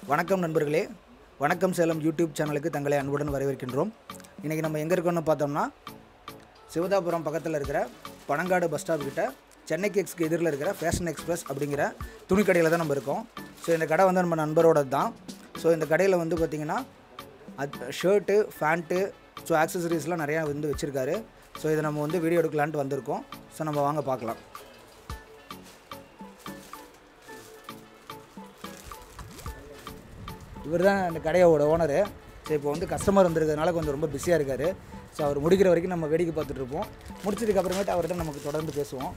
வணக்கம் நண்பர்களே வணக்கம் சேலம் யூடியூப் சேனலுக்கு தங்களை அன்புடன் வரவேற்கின்றோம் இன்றைக்கி நம்ம எங்கே இருக்கோம்னு பார்த்தோம்னா சிவதாபுரம் பக்கத்தில் இருக்கிற பனங்காடு பஸ் ஸ்டாப் கிட்ட சென்னைக்கு எக்ஸ்க்கு எதிரில் இருக்கிற ஃபேஷன் எக்ஸ்பிரஸ் அப்படிங்கிற துணி கடையில் தான் நம்ம இருக்கோம் ஸோ இந்த கடை வந்து நம்ம நண்பரோட தான் ஸோ இந்த கடையில் வந்து பார்த்திங்கன்னா அது ஷர்ட்டு ஃபேண்ட்டு ஸோ ஆக்சசரிஸ்லாம் நிறையா வந்து வச்சுருக்காரு ஸோ இதை நம்ம வந்து வீடியோ எடுக்கலான்ட்டு வந்திருக்கோம் ஸோ நம்ம வாங்க பார்க்கலாம் இவர் தான் இந்த கடையோட ஓனரு ஸோ இப்போ வந்து கஸ்டமர் வந்திருக்கிறதுனால கொஞ்சம் ரொம்ப பிஸியாக இருக்கார் ஸோ அவர் முடிக்கிற வரைக்கும் நம்ம வேடிக்கை பார்த்துட்டு இருப்போம் முடிச்சதுக்கு அப்புறமேட்டு அவர்கிட்ட நமக்கு தொடர்ந்து பேசுவோம்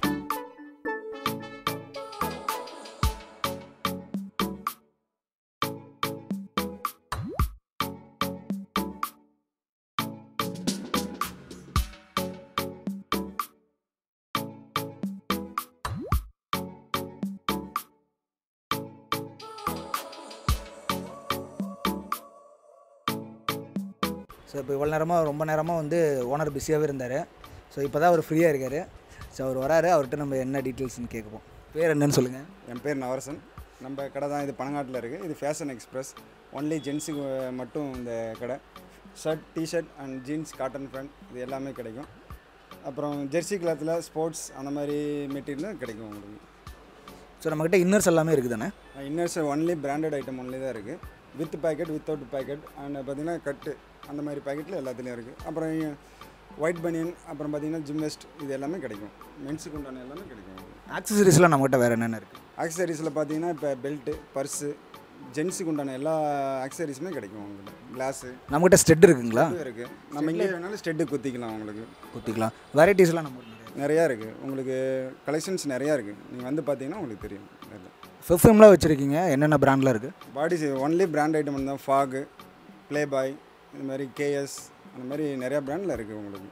ஸோ இப்போ இவ்வளோ நேரமாக ரொம்ப நேரமாக வந்து ஓனர் பிஸியாகவே இருந்தார் ஸோ இப்போ தான் அவர் ஃப்ரீயாக இருக்கார் ஸோ அவர் வராரு அவர்கிட்ட நம்ம என்ன டீட்டெயில்ஸ்னு கேட்குவோம் பேர் என்னன்னு சொல்லுங்கள் என் பேர் நவரசன் நம்ம கடை தான் இது பனங்காட்டில் இருக்குது இது ஃபேஷன் எக்ஸ்பிரஸ் ஒன்லி ஜென்ஸுக்கு மட்டும் இந்த கடை shirt t-shirt and jeans cotton pant இது எல்லாமே கிடைக்கும் அப்புறம் ஜெர்சி கிளாத்தில் ஸ்போர்ட்ஸ் அந்த மாதிரி மெட்டீரியலும் கிடைக்கும் உங்களுக்கு ஸோ நம்மக்கிட்ட இன்னர்ஸ் எல்லாமே இருக்குது தானே inners only branded item only தான் இருக்குது with packet without packet and பார்த்தீங்கன்னா கட்டு அந்த மாதிரி பேக்கெட்டில் எல்லாத்துலேயும் இருக்குது அப்புறம் ஒயிட் பனியன் அப்புறம் பார்த்தீங்கன்னா ஜிம் வெஸ்ட் இது எல்லாமே கிடைக்கும் மென்ஸுக்கு உண்டான எல்லாமே கிடைக்கும் ஆக்சசரிஸ்லாம் நம்மக்கிட்ட வேறு என்னென்ன இருக்குது ஆக்சசரிஸில் பார்த்தீங்கன்னா இப்போ பெல்ட்டு பர்ஸு ஜென்ஸுக்கு உண்டான எல்லா ஆக்சசரிஸுமே கிடைக்கும் உங்களுக்கு கிளாஸு நம்மக்கிட்ட ஸ்டெட் இருக்குங்களா இருக்குது நம்ம எங்கே வேணாலும் ஸ்டெட்டு குத்திக்கலாம் உங்களுக்கு குத்திக்கலாம் வெரைட்டிஸ்லாம் நம்ம நிறையா இருக்குது உங்களுக்கு கலெக்ஷன்ஸ் நிறையா இருக்குது நீங்கள் வந்து பார்த்தீங்கன்னா உங்களுக்கு தெரியும் பெர்ஃப்யூம்லாம் வச்சுருக்கீங்க என்னென்ன பிராண்டில் இருக்குது பாடி ஒன்லி பிராண்ட் ஐட்டம் தான் ஃபாகு ப்ளே பாய் இந்த மாதிரி கேஎஸ் அந்த மாதிரி நிறையா பிராண்டில் இருக்குது உங்களுக்கு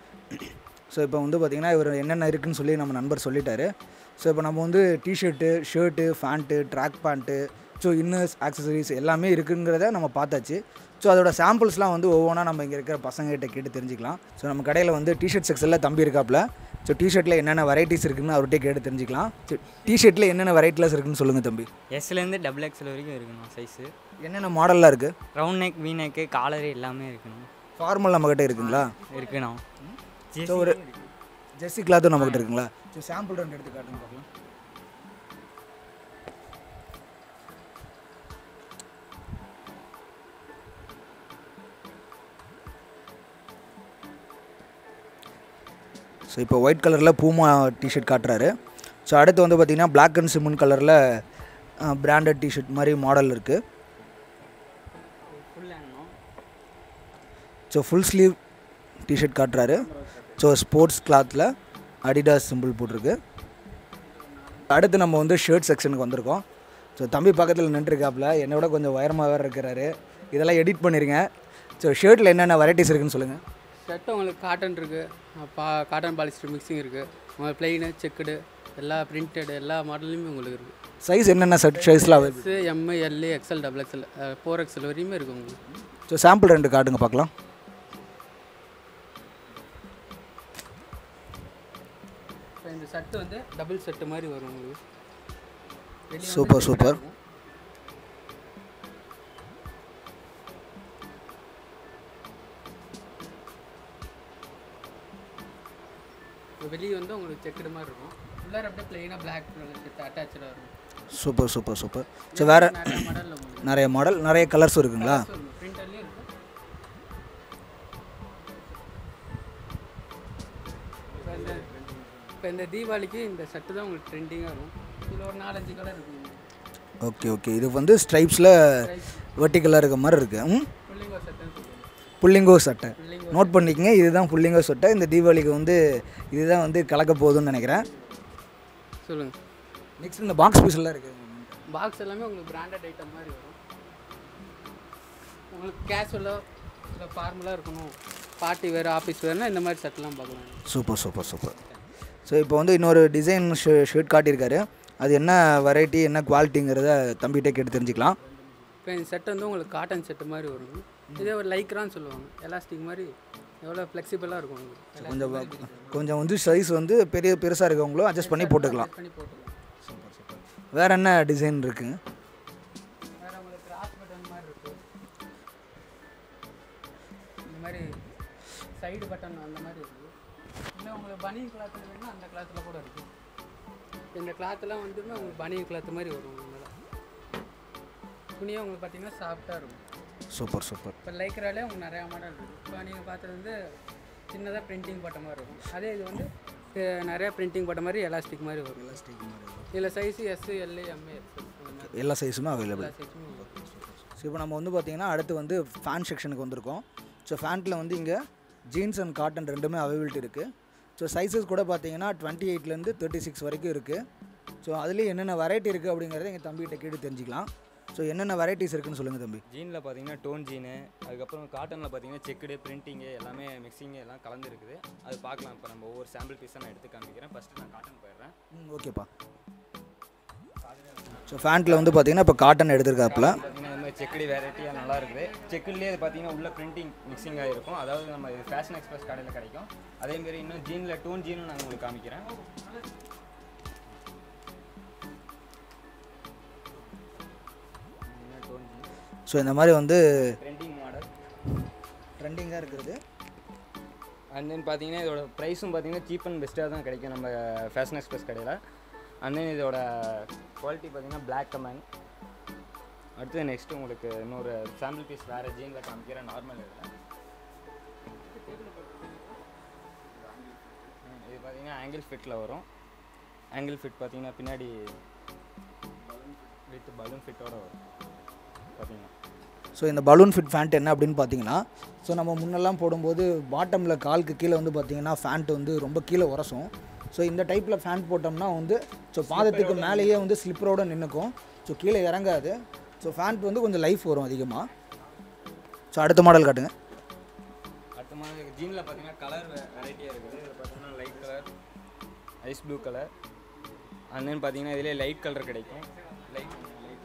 ஸோ இப்போ வந்து பார்த்திங்கன்னா இவர் என்னென்ன இருக்குன்னு சொல்லி நம்ம நண்பர் சொல்லிட்டாரு ஸோ இப்போ நம்ம வந்து t-shirt shirt pant track pant so inners accessories எல்லாமே இருக்குங்கிறத நம்ம பார்த்தாச்சு ஸோ அதோட சாம்பிள்ஸ்லாம் வந்து ஒவ்வொன்றா நம்ம இங்கே இருக்கிற பசங்ககிட்ட கேட்டு தெரிஞ்சுக்கலாம் ஸோ நம்ம கடையில் வந்து டிஷர்ட் செக்ஷனில் தம்பி இருக்காப்புல ஸோ டிஷர்ட்டில் என்னென்ன வெரைட்டிஸ் இருக்குன்னு அவர்கிட்ட கேட்டு தெரிஞ்சுக்கலாம் ஸோ டிஷர்ட்டில் என்னென்ன வெரைட்டிஸ் இருக்குன்னு சொல்லுங்கள் தம்பி எஸ்லேருந்து டபுள் எக்ஸ்எல் வரைக்கும் இருக்கணும் சைஸு என்னென்ன மாடல்லாம் இருக்குது round neck V neck collar எல்லாமே இருக்கணும் ஃபார்மல் நம்மக்கிட்ட இருக்குங்களா இருக்கணும் ஸோ ஒரு ஜெர்சி கிளாத்தும் நம்மக்கிட்ட இருக்குங்களா ஸோ சாம்பிள் ரெண்டு எடுத்து காட்டுங்க பார்க்கலாம் ஸோ இப்போ ஒயிட் கலரில் பூமா டிஷர்ட் காட்டுறாரு ஸோ அடுத்து வந்து பார்த்திங்கன்னா பிளாக் அண்ட் சிமெண்ட் கலரில் பிராண்டட் டிஷர்ட் மாதிரி மாடல் இருக்குது ஃபுல் ஹேண்ட்னும் ஸோ ஃபுல் ஸ்லீவ் டிஷர்ட் காட்டுறாரு ஸோ ஸ்போர்ட்ஸ் கிளாத்தில் அடிடாஸ் சிம்பிள் போட்டிருக்கு அடுத்து நம்ம வந்து ஷர்ட் செக்ஷனுக்கு வந்திருக்கோம் ஸோ தம்பி பக்கத்தில் நின்றுருக்காப்புல என்னை விட கொஞ்சம் உயரமாக வேறு இருக்கிறாரு இதெல்லாம் எடிட் பண்ணிருங்க ஸோ ஷர்ட்டில் என்னென்ன வெரைட்டிஸ் இருக்குன்னு சொல்லுங்கள் ஷர்ட்டு உங்களுக்கு காட்டன் இருக்குது பா காட்டன் பாலிஸ்டர் மிக்சிங் இருக்குது உங்களுக்கு பிளெயின் செக்குடு எல்லா பிரிண்டட் எல்லா மாடல்லையுமே உங்களுக்கு இருக்குது சைஸ் என்னென்ன ஷர்ட் சைஸ்லாம் available X M L XL double XL four XL வரையுமே இருக்குது உங்களுக்கு ஸோ சாம்பிள் ரெண்டு காட்டுங்க பார்க்கலாம் இப்போ இந்த ஷர்ட்டு வந்து டபுள் செட்டு மாதிரி வரும் உங்களுக்கு வெளிய வந்து சூப்பர் different சூப்பர் இருக்கும். இப்போ வெளியே வந்து உங்களுக்கு செக்குடு மாதிரி இருக்கும் உள்ளார அப்படியே பிளெயினாக பிளாக் செட் அட்டாச்சாக இருக்கும் சூப்பர் சூப்பர் சூப்பர் ஸோ வேறு நிறைய மாடலில் உங்களுக்கு நிறைய மாடல் நிறைய கலர்ஸும் இருக்குங்களா பிரிண்டர்லேயும் இருக்கும் இப்போ இந்த இப்போ இந்த தீபாவளிக்கு இந்த ஷர்ட்டு தான் உங்களுக்கு ட்ரெண்டிங்காக இருக்கும் இதில் ஒரு நாலஞ்சு கலர் இருக்கும் ஓகே ஓகே இது வந்து ஸ்ட்ரைப்ஸில் வெர்டிக்கலாக இருக்க மாதிரி இருக்குது ம் புள்ளிங்கோ ஷர்ட்டுன்னு சொல்லுவாங்க புல்லிங்கோ சட்டை புள்ளிங்கோ நோட் பண்ணிக்கங்க இதுதான் புல்லிங்கோ சட்டை இந்த தீபாவளிக்கு வந்து இதுதான் வந்து கலக்க போகுதுன்னு நினைக்கிறேன் சொல்லுங்கள் நெக்ஸ்ட் இந்த பாக்ஸ் பீஸ்லாம் இருக்குது பாக்ஸ் எல்லாமே உங்களுக்கு பிராண்டட் ஐட்டம் மாதிரி வரும் உங்களுக்கு கேஷுவலாக இல்லை ஃபார்மலாக இருக்கணும் பார்ட்டி வேறு ஆஃபீஸ் வேறுனா இந்த மாதிரி ஷர்ட்லாம் பார்க்கலாம் சூப்பர் சூப்பர் சூப்பர் ஸோ இப்போ வந்து இன்னொரு டிசைன் ஷர்ட் காட்டியிருக்காரு அது என்ன வெரைட்டி என்ன குவாலிட்டிங்கிறத தம்பிகிட்டே கேட்டு தெரிஞ்சுக்கலாம் இப்போ இந்த செட் வந்து உங்களுக்கு காட்டன் செட்டு மாதிரி வரும் இதே ஒரு லைக்ரான்னு சொல்லுவாங்க எலாஸ்டிக் மாதிரி எவ்வளோ ஃப்ளெக்சிபிளாக இருக்கும் உங்களுக்கு கொஞ்சம் கொஞ்சம் வந்து சைஸ் வந்து பெரிய பெருசாக இருக்கவங்களும் அட்ஜஸ்ட் பண்ணி போட்டுக்கலாம் பண்ணி போட்டுக்கலாம் வேறு என்ன டிசைன் இருக்குங்க வேறு உங்களுக்கு சைடு பட்டன் அந்த மாதிரி இருக்குது இல்லை உங்களுக்கு பனியன் கிளாத்தில் வேணும்னா அந்த கிளாத்தில் கூட இருக்குது இந்த கிளாத்லாம் வந்துமே உங்களுக்கு பனியன் கிளாத் மாதிரி வரும் உங்க மேலே துணியும் உங்களுக்கு பார்த்தீங்கன்னா சாஃப்டாக இருக்கும் சூப்பர் சூப்பர் இப்போ லைக்ராலே உங்களுக்கு நிறையா மாடல் இருக்குது இப்போ நீங்கள் பார்த்தது வந்து சின்னதாக பிரிண்டிங் போட்ட மாதிரி இருக்கும் அதே இது வந்து அஹ், நிறையா பிரிண்டிங் போட்ட மாதிரி எலாஸ்டிக் மாதிரி வரும் எலாஸ்டிக் மாதிரி இதில் சைஸு எஸ் எல் எம்ஏ அந்த மாதிரி எல்லா சைஸுமே அவைலபிள் எல்லா சைஸுமே வரும் ஸோ இப்போ நம்ம வந்து பார்த்திங்கன்னா அடுத்து வந்து ஃபேன் செக்ஷனுக்கு வந்திருக்கோம் ஸோ ஃபேண்ட்டில் வந்து இங்கே ஜீன்ஸ் அண்ட் காட்டன் ரெண்டுமே அவைலபிலிட்டி இருக்குது ஸோ சைஸஸ் கூட பார்த்தீங்கன்னா டுவெண்ட்டி எயிட்லேருந்து தேர்ட்டி சிக்ஸ் வரைக்கும் இருக்குது ஸோ அதுலேயும் என்னென்ன வெரைட்டி இருக்குது அப்படிங்கிறத எங்கள் தம்பிகிட்ட கேட்டு தெரிஞ்சுக்கலாம் ஸோ என்னென்ன வெரைட்டிஸ் இருக்குன்னு சொல்லுங்கள் தம்பி ஜீனில் பார்த்தீங்கன்னா டோன் ஜீனு அதுக்கப்புறம் காட்டனில் பார்த்தீங்கன்னா செக்குடு பிரிண்டிங்கு எல்லாமே மிக்சிங்கு எல்லாம் கலந்து இருக்குது அது பார்க்கலாம் இப்போ நம்ம ஒவ்வொரு சாம்பிள் பீஸாக நான் எடுத்து காமிக்கிறேன் ஃபஸ்ட்டு நான் காட்டன் போயிடுறேன் ம் ஓகேப்பா ஸோ ஃபேண்ட்டில் வந்து பார்த்தீங்கன்னா இப்போ காட்டன் எடுத்திருக்காப்புல பார்த்தீங்கன்னா இந்த மாதிரி செக்குடு வெரைட்டியாக நல்லா இருக்குது செக்குலேயே இது பார்த்தீங்கன்னா உள்ள பிரிண்டிங் மிக்சிங்காக இருக்கும் அதாவது நம்ம இது ஃபேஷன் எக்ஸ்பிரஸ் கடையில் கிடைக்கும் அதேமாரி இன்னும் ஜீனில் டோன் ஜீனும் நான் உங்களுக்கு காமிக்கிறேன் டோன் ஜீன் ஸோ இந்த மாதிரி வந்து ட்ரெண்டிங் மாடல் ட்ரெண்டிங்காக இருக்கிறது அண்ட் தென் பார்த்தீங்கன்னா இதோட ப்ரைஸும் பார்த்தீங்கன்னா சீப் அண்ட் பெஸ்ட்டாக தான் கிடைக்கும் நம்ம ஃபேஷன் எக்ஸ்பிரஸ் கடையில் அண்ட் தென் இதோட குவாலிட்டி பார்த்தீங்கன்னா பிளாக் கமன் அடுத்து நெக்ஸ்ட் உங்களுக்கு இன்னொரு சாம்பிள் பீஸ் வேறு ஜீனில் காமிக்கிறேன் நார்மல் இதில் இது பார்த்தீங்கன்னா ஆங்கிள் ஃபிட்டில் வரும் ஆங்கிள் ஃபிட் பார்த்தீங்கன்னா பின்னாடி வித் பலூன் ஃபிட்டோட வரும் பார்த்தீங்கன்னா ஸோ இந்த பலூன் ஃபிட் ஃபேண்ட் என்ன அப்படின்னு பார்த்தீங்கன்னா ஸோ நம்ம முன்னெல்லாம் போடும்போது பாட்டமில் காலுக்கு கீழே வந்து பார்த்தீங்கன்னா ஃபேண்ட் வந்து ரொம்ப கீழே உரசும் ஸோ இந்த டைப்பில் ஃபேண்ட் போட்டோம்னா வந்து ஸோ பாதத்துக்கு மேலேயே வந்து ஸ்லிப்பரோடு நின்றுக்கும் ஸோ கீழே இறங்காது ஸோ ஃபேண்ட் வந்து கொஞ்சம் லைஃப் வரும் அதிகமாக ஸோ அடுத்த மாடல் காட்டுங்க அடுத்த மாதிரி ஜீனில் பார்த்தீங்கன்னா கலர் வெரைட்டியாக இருக்குது இதில் பார்த்தீங்கன்னா light colour ice blue colour and then பார்த்தீங்கன்னா இதிலே லைட் கலர் கிடைக்கும் லைட்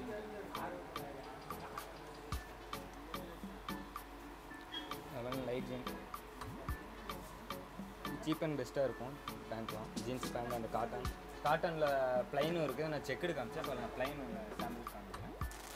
அதெல்லாம் லைட் ஜீன் சீப் அண்ட் பெஸ்ட்டாக இருக்கும் பேண்ட்லாம் ஜீன்ஸ் பேண்ட் அந்த காட்டன் காட்டனில் ப்ளைனும் இருக்குது நான் செக்குடு காமிச்சேன் இப்போ நான் ப்ளைன் ஒன்று சாம்பிள் காமிக்கிறேன்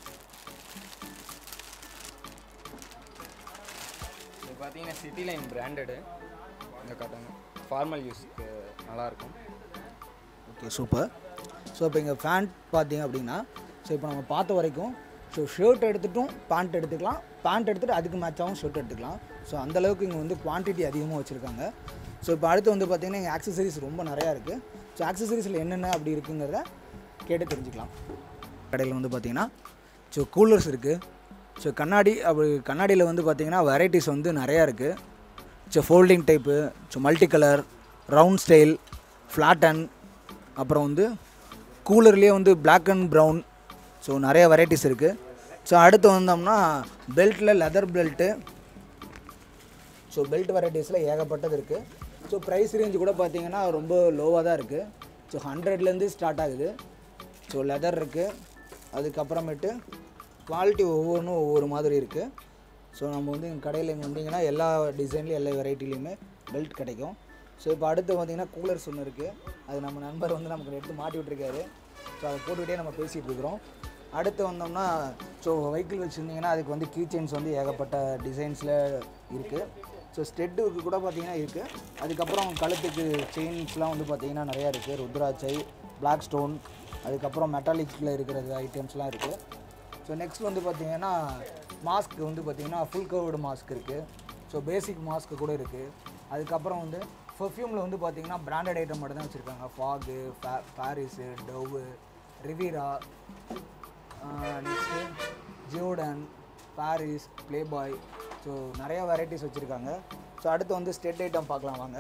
இது பார்த்தீங்கன்னா சிட்டி லைன் பிராண்டடு இந்த காட்டன் ஃபார்மல் யூஸ்க்கு நல்லாயிருக்கும் ஓகே சூப்பர் ஸோ இப்போ இங்கே ஃபேண்ட் பார்த்தீங்க அப்படின்னா ஸோ இப்போ நம்ம பார்த்த வரைக்கும் ஸோ ஷர்ட் எடுத்துட்டும் பேண்ட் எடுத்துக்கலாம் பேண்ட் எடுத்துகிட்டு அதுக்கு மேட்சாகவும் ஷர்ட் எடுத்துக்கலாம் ஸோ அந்தளவுக்கு இங்கே வந்து குவான்டிட்டி அதிகமாக வச்சுருக்காங்க ஸோ இப்போ அடுத்து வந்து பார்த்திங்கன்னா இங்கே ஆக்சசரிஸ் ரொம்ப நிறையா இருக்குது ஸோ ஆக்சசரிஸில் என்னென்ன அப்படி இருக்குங்கிறத கேட்டு தெரிஞ்சுக்கலாம் கடையில் வந்து பார்த்திங்கன்னா ஸோ கூலர்ஸ் இருக்குது ஸோ கண்ணாடி அப்படி கண்ணாடியில் வந்து பார்த்திங்கன்னா வெரைட்டிஸ் வந்து நிறையா இருக்குது so folding type so multi colour round style ஃப்ளாட்டன் அப்புறம் வந்து கூலர்லேயே வந்து Black அண்ட் ப்ரௌன் ஸோ நிறைய வெரைட்டிஸ் இருக்குது ஸோ அடுத்து வந்தோம்னா பெல்ட்டில் லெதர் பெல்ட்டு ஸோ பெல்ட் வெரைட்டிஸில் ஏகப்பட்டது இருக்குது ஸோ ப்ரைஸ் ரேஞ்சு கூட பார்த்தீங்கன்னா ரொம்ப லோவாக தான் இருக்குது ஸோ ஹண்ட்ரட்லேருந்து ஸ்டார்ட் ஆகுது ஸோ லெதர் இருக்குது அதுக்கப்புறமேட்டு குவாலிட்டி ஒவ்வொன்றும் ஒவ்வொரு மாதிரி இருக்குது ஸோ நம்ம வந்து எங்கள் கடையில் இங்கே வந்தீங்கன்னா எல்லா டிசைன்லேயும் எல்லா வெரைட்டிலையுமே பெல்ட் கிடைக்கும் ஸோ இப்போ அடுத்து பார்த்தீங்கன்னா கூலர்ஸ் ஒன்று இருக்குது அது நம்ம நண்பர் வந்து நமக்கு எடுத்து மாட்டி விட்ருக்காரு ஸோ அதை போட்டுக்கிட்டே நம்ம பேசிகிட்டு இருக்கிறோம் அடுத்து வந்தோம்னா ஸோ வெஹிக்கிள் வச்சுருந்தீங்கன்னா அதுக்கு வந்து கீ செயின்ஸ் வந்து ஏகப்பட்ட டிசைன்ஸில் இருக்குது ஸோ ஸ்டெட்டுக்கு கூட பார்த்தீங்கன்னா இருக்குது அதுக்கப்புறம் கழுத்துக்கு செயின்ஸ்லாம் வந்து பார்த்தீங்கன்னா நிறையா இருக்குது ருத்ராட்சை பிளாக் ஸ்டோன் அதுக்கப்புறம் மெட்டாலிக்கில் இருக்கிற ஐட்டம்ஸ்லாம் இருக்குது ஸோ நெக்ஸ்ட் வந்து பார்த்தீங்கன்னா மாஸ்க் வந்து பார்த்தீங்கன்னா ஃபுல் கவர்டு மாஸ்க் இருக்குது ஸோ பேசிக் மாஸ்க் கூட இருக்குது அதுக்கப்புறம் வந்து பெர்ஃப்யூமில் வந்து பார்த்தீங்கன்னா பிராண்டட் ஐட்டம் மட்டும் தான் வச்சுருக்காங்க Fogg Paris Dove Riviera next Giordano Paris Playboy so நிறைய வெரைட்டிஸ் வச்சுருக்காங்க ஸோ அடுத்து வந்து ஸ்டெட் ஐட்டம் பார்க்கலாம் வாங்க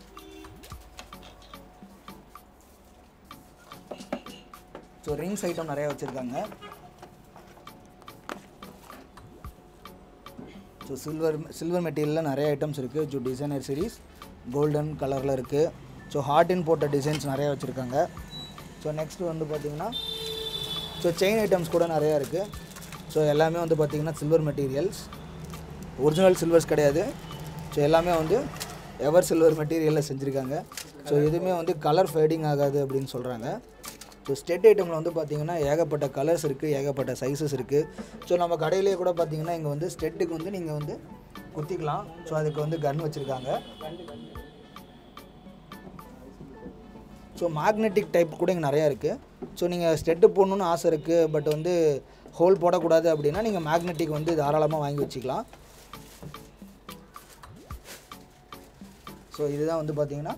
ஸோ ரிங்ஸ் ஐட்டம் நிறைய வச்சுருக்காங்க ஸோ சில்வர் சில்வர் மெட்டீரியலில் நிறைய ஐட்டம்ஸ் இருக்குது ஸோ டிசைனர் சீரிஸ் கோல்டன் கலரில் இருக்குது ஸோ ஹார்டின் போட்ட டிசைன்ஸ் நிறைய வச்சுருக்காங்க ஸோ நெக்ஸ்ட் வந்து பார்த்திங்கன்னா ஸோ செயின் ஐட்டம்ஸ் கூட நிறையா இருக்குது ஸோ எல்லாமே வந்து பார்த்திங்கன்னா சில்வர் மெட்டீரியல்ஸ் ஒரிஜினல் சில்வர்ஸ் கிடையாது ஸோ எல்லாமே வந்து எவர் சில்வர் மெட்டீரியலில் செஞ்சுருக்காங்க ஸோ எதுவுமே வந்து கலர் ஃபேடிங் ஆகாது அப்படின்னு சொல்கிறாங்க ஸோ ஸ்டெட் ஐட்டமில் வந்து பார்த்திங்கன்னா ஏகப்பட்ட கலர்ஸ் இருக்குது ஏகப்பட்ட சைஸஸ் இருக்குது ஸோ நம்ம கடையிலேயே கூட பார்த்திங்கன்னா இங்கே வந்து ஸ்டெட்டுக்கு வந்து நீங்கள் வந்து குத்திக்கலாம் ஸோ அதுக்கு வந்து கன் வச்சுருக்காங்க ஸோ மேக்னெட்டிக் டைப் கூட இங்கே நிறையா இருக்குது ஸோ நீங்கள் ஸ்டெட்டு போடணுன்னு ஆசை இருக்குது பட் வந்து ஹோல் போடக்கூடாது அப்படின்னா நீங்கள் மேக்னெட்டிக் வந்து தாராளமாக வாங்கி வச்சுக்கலாம் ஸோ இதுதான் வந்து பார்த்தீங்கன்னா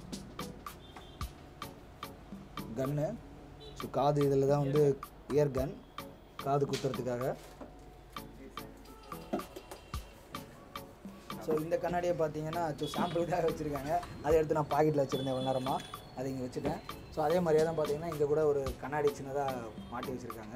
கன்னு ஸோ காது இதில் தான் வந்து இயர் கன் காது குத்துறதுக்காக ஸோ இந்த கண்ணாடியை பார்த்தீங்கன்னா ஸோ சாம்பிளுக்காக வச்சுருக்காங்க அதை எடுத்து நான் பாக்கெட்டில் வச்சுருந்தேன் இவ்வளோ நேரமாக அதை இங்கே வச்சுட்டேன் ஸோ அதே மாதிரியே தான் பார்த்தீங்கன்னா இங்கே கூட ஒரு கண்ணாடி சின்னதாக மாட்டி வச்சுருக்காங்க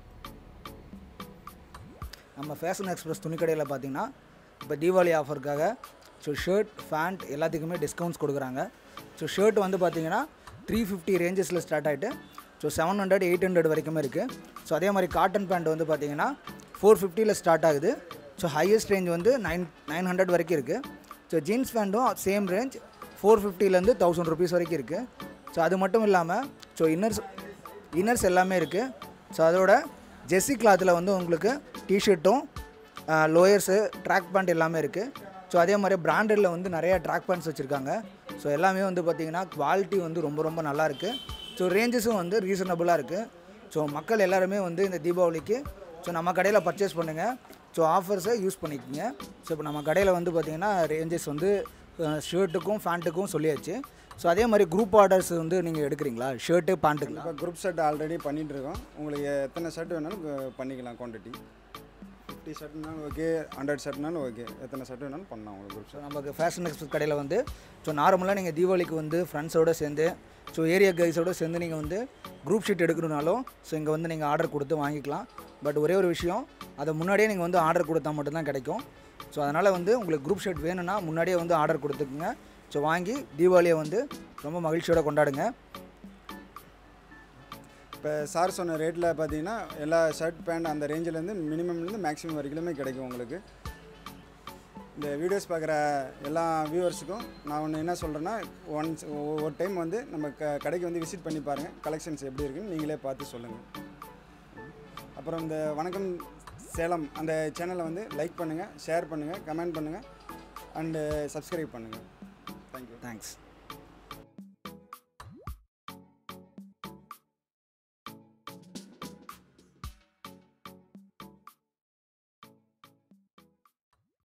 நம்ம ஃபேஷன் எக்ஸ்பிரஸ் துணிக்கடையில் பார்த்தீங்கன்னா இப்போ தீபாவளி ஆஃபருக்காக ஸோ ஷர்ட் ஃபேண்ட் எல்லாத்துக்குமே டிஸ்கவுண்ட்ஸ் கொடுக்குறாங்க ஸோ ஷர்ட் வந்து பார்த்தீங்கன்னா த்ரீ ஃபிஃப்டி ரேஞ்சஸில் ஸ்டார்ட் ஆகிட்டு so seven hundred eight hundred வரைக்குமே இருக்குது ஸோ அதே மாதிரி காட்டன் பேண்ட் வந்து பார்த்தீங்கன்னா ஃபோர் ஃபிஃப்டியில் ஸ்டார்ட் ஆகுது ஸோ ஹையஸ்ட் ரேஞ்ச் வந்து நைன் நைன் ஹண்ட்ரட் வரைக்கும் இருக்குது ஸோ ஜீன்ஸ் பேண்ட்டும் சேம் ரேஞ்ச் ஃபோர் ஃபிஃப்டிலேருந்து தௌசண்ட் ருபீஸ் வரைக்கும் இருக்குது ஸோ அது மட்டும் இல்லாமல் ஸோ இன்னர்ஸ் இன்னர்ஸ் எல்லாமே இருக்குது ஸோ அதோட ஜெர்சி கிளாத்தில் வந்து உங்களுக்கு டிஷர்ட்டும் லோயர்ஸு ட்ராக் பேண்ட் எல்லாமே இருக்குது ஸோ அதே மாதிரி பிராண்டடில் வந்து நிறைய ட்ராக் பேண்ட்ஸ் வச்சுருக்காங்க ஸோ எல்லாமே வந்து பார்த்திங்கன்னா குவாலிட்டி வந்து ரொம்ப ரொம்ப நல்லா இருக்குது ஸோ ரேஞ்சஸும் வந்து ரீசனபுளாக இருக்குது ஸோ மக்கள் எல்லாருமே வந்து இந்த தீபாவளிக்கு ஸோ நம்ம கடையில் பர்ச்சேஸ் பண்ணுங்கள் ஸோ ஆஃபர்ஸை யூஸ் பண்ணிக்கோங்க ஸோ இப்போ நம்ம கடையில் வந்து பார்த்திங்கன்னா ரேஞ்சஸ் வந்து ஷர்ட்டுக்கும் ஃபேண்ட்டுக்கும் சொல்லியாச்சு ஸோ அதே மாதிரி குரூப் ஆர்டர்ஸ் வந்து நீங்கள் எடுக்கிறீங்களா ஷர்ட்டு பேண்ட்டுங்களா இப்போ குரூப் செட் ஆல்ரெடி பண்ணிட்டு இருக்கோம் உங்களுக்கு எத்தனை ஷர்ட் வேணாலும் கு- பண்ணிக்கலாம் குவான்டிட்டி ஃபிஃப்டி ஷர்ட்னாலும் ஓகே ஹண்ட்ரட் ஷர்ட்னாலும் ஓகே எத்தனை ஷர்ட் வேணாலும் பண்ணலாம் உங்களுக்கு குரூப் ஸோ நமக்கு ஃபேஷன் எக்ஸ்பிரஸ் கடையில் வந்து ஸோ நார்மலாக நீங்கள் தீபாவளிக்கு வந்து ஃப்ரெண்ட்ஸோடு சேர்ந்து ஸோ ஏரியா கைஸோடு சேர்ந்து நீங்கள் வந்து குரூப் ஷீட் எடுக்கணுனாலும் ஸோ இங்கே வந்து நீங்கள் ஆர்டர் கொடுத்து வாங்கிக்கலாம் பட் ஒரே ஒரு விஷயம் அதை முன்னாடியே நீங்கள் வந்து ஆர்டர் கொடுத்தா மட்டும்தான் கிடைக்கும் ஸோ அதனால் வந்து உங்களுக்கு குரூப் ஷீட் வேணும்னா முன்னாடியே வந்து ஆர்டர் கொடுத்துக்குங்க ஸோ வாங்கி தீபாவளியை வந்து ரொம்ப மகிழ்ச்சியோட கொண்டாடுங்க இப்போ சார் சொன்ன ரேட்டில் பார்த்தீங்கன்னா எல்லா ஷர்ட் பேண்ட் அந்த ரேஞ்சிலேருந்து மினிமம்லேருந்து மேக்ஸிமம் வரைக்குமே கிடைக்கும் உங்களுக்கு இந்த வீடியோஸ் பார்க்குற எல்லா வியூவர்ஸுக்கும் நான் ஒன்று என்ன சொல்கிறேன்னா ஒன்ஸ் ஒரு டைம் வந்து நம்ம க கடைக்கு வந்து விசிட் பண்ணி பாருங்கள் கலெக்ஷன்ஸ் எப்படி இருக்குன்னு நீங்களே பார்த்து சொல்லுங்கள் அப்புறம் இந்த வணக்கம் சேலம் அந்த சேனலை வந்து லைக் பண்ணுங்கள் ஷேர் பண்ணுங்கள் கமெண்ட் பண்ணுங்கள் அண்டு சப்ஸ்கிரைப் பண்ணுங்கள் தேங்க்யூ தேங்க்ஸ்